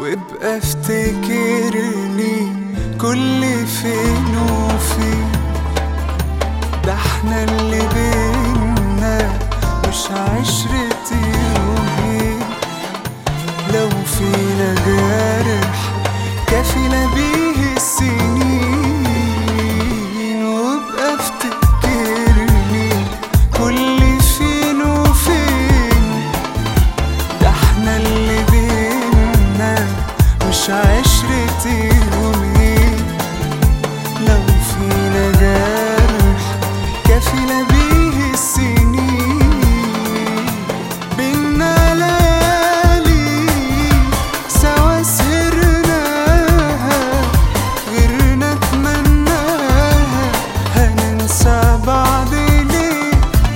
وابقى افتكرني كل فين وفين ده احنا اللي بينا مش عشرة يومين لو فينا جارح كفينا بيه السنين وابقى افتكرني كل فين وفين ده احنا اللي بينا مش عشرة يومين لو فينا جرح كفينا بيه السنين بينا ليالي سوا سهرناها غيرنا اتمناها هننسى بعض ليه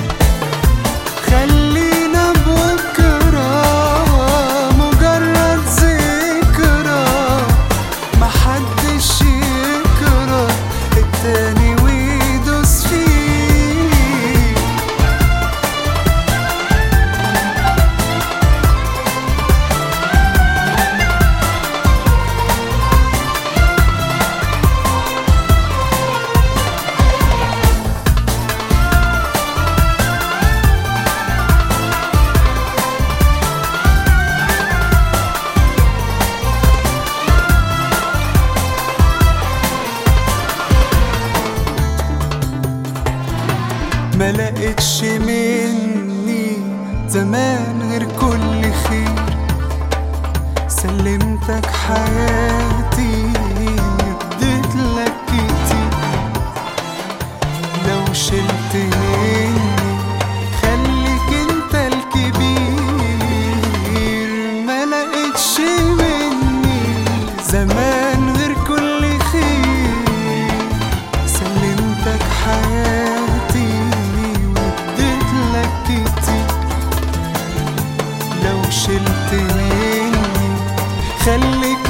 خلينا بكرة مجرد ذكرى محدش يكره التاني ويدوس فيه ما لقيتش مني زمان غير كل خير سلمتك حياتي اديت لك كتير لو شلت مني خليك انت الكبير ما لقيتش مني زمان غير كل خير سلمتك حياتي واديت لك كتير لو شلت مني خليك